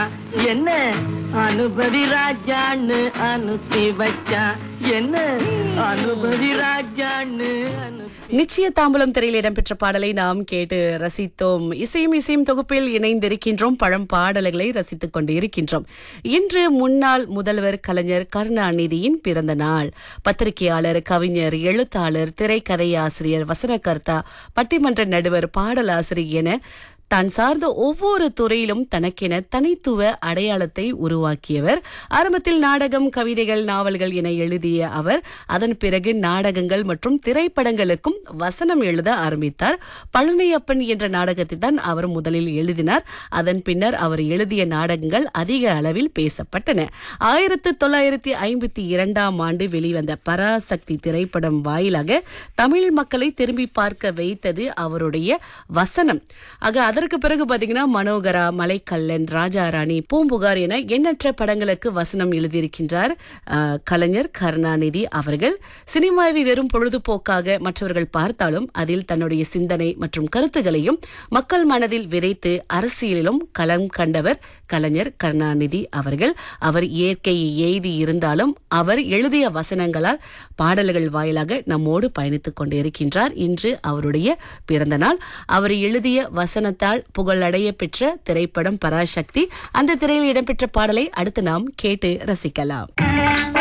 என்ன அனுபவி ராஜான்னு அனுப்பி வச்சான் என்ன அனுபவி ராஜான்னு அனுப்பி நிச்சய தாம்பலம் திரையில் இடம்பெற்ற பாடலை நாம் கேட்டு ரசித்தோம் இசையும் இசையும் தொகுப்பில் இணைந்திருக்கின்றோம் பழம் பாடல்களை ரசித்துக் கொண்டு இருக்கின்றோம் இன்று முன்னாள் முதல்வர் கலைஞர் கருணாநிதியின் பிறந்த நாள் பத்திரிகையாளர் கவிஞர் எழுத்தாளர் திரைக்கதை ஆசிரியர் வசனகர்த்தா பட்டிமன்ற நடுவர் பாடலாசிரியர் என தான் சார்ந்த ஒவ்வொரு துறையிலும் தனக்கென தனித்துவ அடையாளத்தை உருவாக்கியவர் ஆரம்பத்தில் நாடகம் கவிதைகள் நாவல்கள் என எழுதிய அவர் அதன் பிறகு நாடகங்கள் மற்றும் திரைப்படங்களுக்கும் வசனம் எழுத ஆரம்பித்தார் பழனியப்பன் என்ற நாடகத்தை தான் அவர் முதலில் எழுதினார் அதன் பின்னர் அவர் எழுதிய நாடகங்கள் அதிக அளவில் பேசப்பட்டன ஆயிரத்து தொள்ளாயிரத்தி ஐம்பத்தி இரண்டாம் ஆண்டு வெளிவந்த பராசக்தி திரைப்படம் வாயிலாக தமிழ் மக்களை திரும்பி பார்க்க வைத்தது அவருடைய வசனம் ஆக அதற்கு பிறகு பாத்தீங்கன்னா மனோகரா மலைக்கல்லன் ராஜாராணி பூம்புகார் என எண்ணற்ற படங்களுக்கு வசனம் எழுதியிருக்கின்றார் ஆஹ், கலைஞர் கருணாநிதி அவர்கள் சினிமாவை வெறும் பொழுதுபோக்காக மற்றவர்கள் பார்த்தாலும் அதில் தன்னுடைய சிந்தனை மற்றும் கருத்துகளையும் மக்கள் மனதில் விதைத்து அரசியலிலும் களம் கண்டவர் கலைஞர் கருணாநிதி அவர்கள் அவர் இயற்கையை எய்தி இருந்தாலும் அவர் எழுதிய வசனங்களால் பாடல்கள் வாயிலாக நம்மோடு பயணித்துக் கொண்டிருக்கின்றார் இன்று அவருடைய பிறந்த நாள் அவர் எழுதிய வசனத்தால் புகழடைய பெற்ற திரைப்படம் பராசக்தி அந்த திரையில் இடம்பெற்ற பாடலை அடுத்து நாம் கேட்டு ரசிக்கலாம்